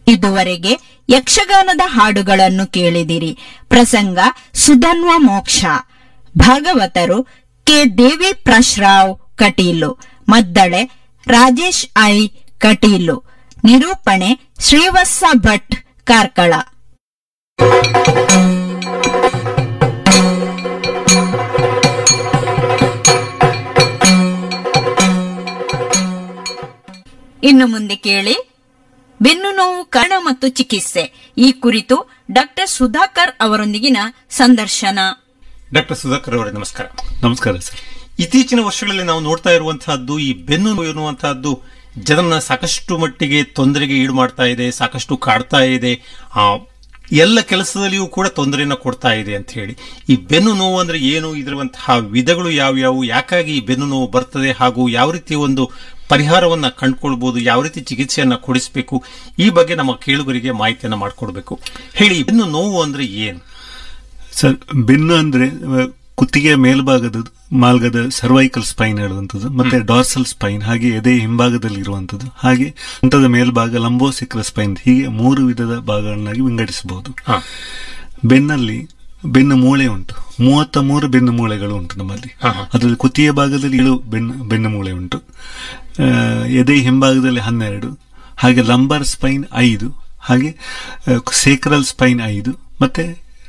ಇದುವರೆಗೆ ಯಕ್ಷಗಾನದ ಹಾಡುಗಳನ್ನು ಕೇಳಿದಿರಿ ಪ್ರಸಂಗ ಸುಧನ್ವ ಮೋಕ್ಷ ಭಾಗವತರು ಕೆ ದೇವಿ ಪ್ರಶ್ರಾವ್ ಕಟೀಲು ಮದ್ದಳೆ ರಾಜೇಶ್ ಐ ಕಟೀಲು ನಿರೂಪಣೆ ಶ್ರೀವತ್ಸ ಭಟ್ ಕಾರ್ಕಳ ಇನ್ನು ಮುಂದೆ ಕೇಳಿ ಬೆನ್ನು ನೋವು ಕಾರಣ ಮತ್ತು ಚಿಕಿತ್ಸೆ ಈ ಕುರಿತು ಡಾಕ್ಟರ್ ಸುಧಾಕರ್ ಅವರೊಂದಿಗಿನ ಸಂದರ್ಶನ ಡಾಕ್ಟರ್ ಸುಧಾಕರ್ ಅವರೇ ನಮಸ್ಕಾರ ನಮಸ್ಕಾರ ಸರ್ ಇತ್ತೀಚಿನ ವರ್ಷಗಳಲ್ಲಿ ನಾವು ನೋಡ್ತಾ ಇರುವಂತಹದ್ದು ಈ ಬೆನ್ನು ನೋವು ಎನ್ನುವಂತಹದ್ದು ಜನರನ್ನ ಸಾಕಷ್ಟು ಮಟ್ಟಿಗೆ ತೊಂದರೆಗೆ ಈಡು ಮಾಡ್ತಾ ಇದೆ ಸಾಕಷ್ಟು ಕಾಡ್ತಾ ಇದೆ ಆ, ಎಲ್ಲ ಕೆಲಸದಲ್ಲಿಯೂ ಕೂಡ ತೊಂದರೆಯನ್ನ ಕೊಡ್ತಾ ಇದೆ ಅಂತ ಹೇಳಿ ಈ ಬೆನ್ನು ನೋವು ಅಂದ್ರೆ ಏನು ಇದಿರುವಂತಹ ವಿಧಗಳು ಯಾವ್ಯಾವು ಯಾಕಾಗಿ ಈ ಬೆನ್ನು ನೋವು ಬರ್ತದೆ ಹಾಗೂ ಯಾವ ರೀತಿ ಒಂದು ಪರಿಹಾರವನ್ನ ಕಂಡುಕೊಳ್ಬಹುದು ಯಾವ ರೀತಿ ಚಿಕಿತ್ಸೆಯನ್ನ ಕೊಡಿಸಬೇಕು ಈ ಬಗ್ಗೆ ನಮ್ಮ ಕೇಳುಗರಿಗೆ ಮಾಹಿತಿಯನ್ನ ಮಾಡಿಕೊಡ್ಬೇಕು ಹೇಳಿ ಬೆನ್ನು ನೋವು ಅಂದ್ರೆ ಏನು ಸರ್ ಬೆನ್ನು ಅಂದ್ರೆ ಅಹ್, ಕುತ್ತಿಗೆಯ ಮೇಲ್ಭಾಗದ ಮಾಲ್ಗದ ಸರ್ವೈಕಲ್ ಸ್ಪೈನ್ ಹೇಳುವಂಥದ್ದು ಮತ್ತೆ ಡಾರ್ಸಲ್ ಸ್ಪೈನ್ ಹಾಗೆ ಎದೆ ಹಿಂಭಾಗದಲ್ಲಿ ಇರುವಂಥದ್ದು ಹಾಗೆ ಅಂಥದ ಮೇಲ್ಭಾಗ ಲಂಬೋಸಿಕ್ರ ಸ್ಪೈನ್ ಹೀಗೆ ಮೂರು ವಿಧದ ಭಾಗಗಳನ್ನಾಗಿ ವಿಂಗಡಿಸಬಹುದು ಹಾ ಬೆನ್ನಲ್ಲಿ ಬೆನ್ನು ಮೂಳೆ ಉಂಟು ಮೂವತ್ತ ಮೂರು ಬೆನ್ನು ಮೂಳೆಗಳು ಉಂಟು ನಮ್ಮಲ್ಲಿ ಹಾ, ಹಾ. ಅದರಲ್ಲಿ ಕುತ್ತಿಗೆ ಭಾಗದಲ್ಲಿ ಏಳು ಬೆನ್ನು ಬೆನ್ನು ಮೂಳೆ ಉಂಟು ಆ, ಎದೆ ಹಿಂಭಾಗದಲ್ಲಿ ಹನ್ನೆರಡು ಹಾಗೆ ಲಂಬರ್ ಸ್ಪೈನ್ ಐದು ಹಾಗೆ ಸೇಕ್ರಲ್ ಸ್ಪೈನ್ ಐದು ಮತ್ತೆ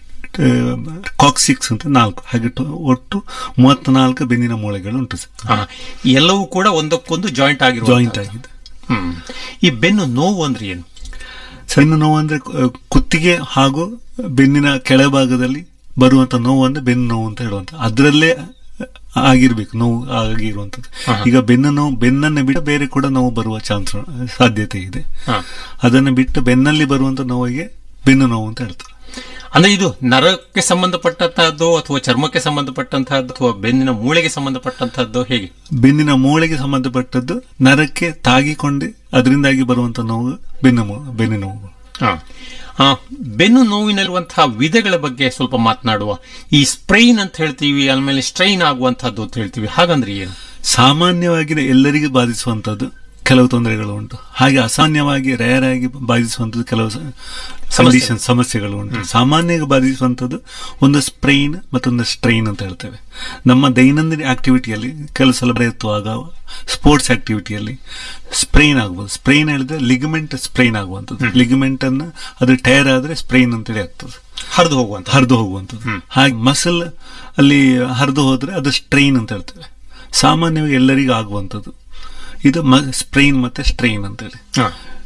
ಕಾಕ್ಸಿಕ್ಸ್ ಅಂತ ನಾಲ್ಕು ಹಾಗೆ ಟೊ- ಒಟ್ಟು ಮೂವತ್ನಾಲ್ಕು ಬೆನ್ನಿನ ಮೂಳೆಗಳು ಉಂಟು ಸರ್ ಹಾ. ಎಲ್ಲವೂ ಕೂಡ ಒಂದಕ್ಕೊಂದು ಜಾಯಿಂಟ್ ಆಗಿರುವ ಜಾಯಿಂಟ್ ಆಗಿದೆ ಹ್ಮ್ ಈ ಬೆನ್ನು ನೋವು ಅಂದ್ರೆ ಏನು ಸಣ್ಣ ನೋವು ಅಂದ್ರೆ ಆ, ಕುತ್ತಿಗೆ ಹಾಗೂ ಬೆನ್ನಿನ ಕೆಳಭಾಗದಲ್ಲಿ ಬರುವಂತ ನೋವು ಅಂದ್ರೆ ಬೆನ್ನು ನೋವು ಅಂತ ಹೇಳುವಂತ ಅದರಲ್ಲೇ ಆಗಿರ್ಬೇಕು ನೋವು ಆಗಿರುವಂತದ್ದು ಈಗ ಬೆನ್ನು ನೋವು ಬೆನ್ನನ್ನು ಬಿಟ್ಟು ಬೇರೆ ಕೂಡ ನೋವು ಬರುವ ಚಾನ್ಸ್ ಸಾಧ್ಯತೆ ಇದೆ ಹಾ. ಅದನ್ನು ಬಿಟ್ಟು ಬೆನ್ನಲ್ಲಿ ಬರುವಂತ ನೋವಿಗೆ ಬೆನ್ನು ನೋವು ಅಂತ ಹೇಳ್ತಾರೆ ಅಂದ್ರೆ ಇದು ನರಕ್ಕೆ ಸಂಬಂಧಪಟ್ಟಂತಹದ್ದು ಅಥವಾ ಚರ್ಮಕ್ಕೆ ಸಂಬಂಧಪಟ್ಟಂತಹದ್ದು ಅಥವಾ ಬೆನ್ನಿನ ಮೂಳೆಗೆ ಸಂಬಂಧಪಟ್ಟಂತಹದ್ದು ಹೇಗೆ ಬೆನ್ನಿನ ಮೂಳೆಗೆ ಸಂಬಂಧಪಟ್ಟದ್ದು ನರಕ್ಕೆ ತಾಗಿಕೊಂಡೆ ಅದರಿಂದಾಗಿ ಬರುವಂತ ನೋವು ಬೆನ್ನು ಮೂ- ಬೆನ್ನು ನೋವು ಹಾ. ಆ, ಬೆನ್ನು ನೋವಿನಲ್ಲಿರುವಂತಹ ವಿಧಗಳ ಬಗ್ಗೆ ಸ್ವಲ್ಪ ಮಾತನಾಡುವ ಈ ಸ್ಪ್ರೈನ್ ಅಂತ ಹೇಳ್ತೀವಿ ಆಮೇಲೆ ಸ್ಟ್ರೈನ್ ಆಗುವಂತಹದ್ದು ಅಂತ ಹೇಳ್ತೀವಿ ಹಾಗಂದ್ರೆ ಏನು ಸಾಮಾನ್ಯವಾಗಿ ಎಲ್ಲರಿಗೂ ಬಾಧಿಸುವಂತದ್ದು ಕೆಲವು ತೊಂದರೆಗಳು ಉಂಟು ಹಾಗೆ ಅಸಾಮಾನ್ಯವಾಗಿ ರೇರ್ ಆಗಿ ಬಾಧಿಸುವಂತದ್ದು ಕೆಲವು ಕಂಡೀಷನ್ ಸಮಸ್ಯೆಗಳು ಉಂಟು ಸಾಮಾನ್ಯವಾಗಿ ಬಾಧಿಸುವಂತದ್ದು ಒಂದು ಸ್ಪ್ರೈನ್ ಮತ್ತೊಂದು ಸ್ಟ್ರೈನ್ ಅಂತ ಹೇಳ್ತೇವೆ ನಮ್ಮ ದೈನಂದಿನ ಆಕ್ಟಿವಿಟಿಯಲ್ಲಿ ಕೆಲವು ಸಲ ಎತ್ತುವಾಗ ಸ್ಪೋರ್ಟ್ಸ್ ಆಕ್ಟಿವಿಟಿಯಲ್ಲಿ ಸ್ಪ್ರೈನ್ ಆಗ್ಬೋದು ಸ್ಪ್ರೈನ್ ಹೇಳಿದ್ರೆ ಲಿಗಮೆಂಟ್ ಸ್ಪ್ರೈನ್ ಆಗುವಂಥದ್ದು ಲಿಗಮೆಂಟ್ ಅನ್ನ ಅದು ಟೈರ್ ಆದ್ರೆ ಸ್ಪ್ರೈನ್ ಅಂತೇಳಿ ಆಗ್ತದೆ ಹರಿದು ಹೋಗುವಂತ ಹರಿದು ಹೋಗುವಂಥದ್ದು ಹಾಗೆ ಮಸಲ್ ಅಲ್ಲಿ ಹರಿದು ಹೋದ್ರೆ ಅದು ಸ್ಟ್ರೈನ್ ಅಂತ ಹೇಳ್ತೇವೆ ಸಾಮಾನ್ಯವಾಗಿ ಎಲ್ಲರಿಗೂ ಆಗುವಂಥದ್ದು ಇದು ಸ್ಪ್ರೈನ್ ಮತ್ತೆ ಸ್ಟ್ರೈನ್ ಅಂತೇಳಿ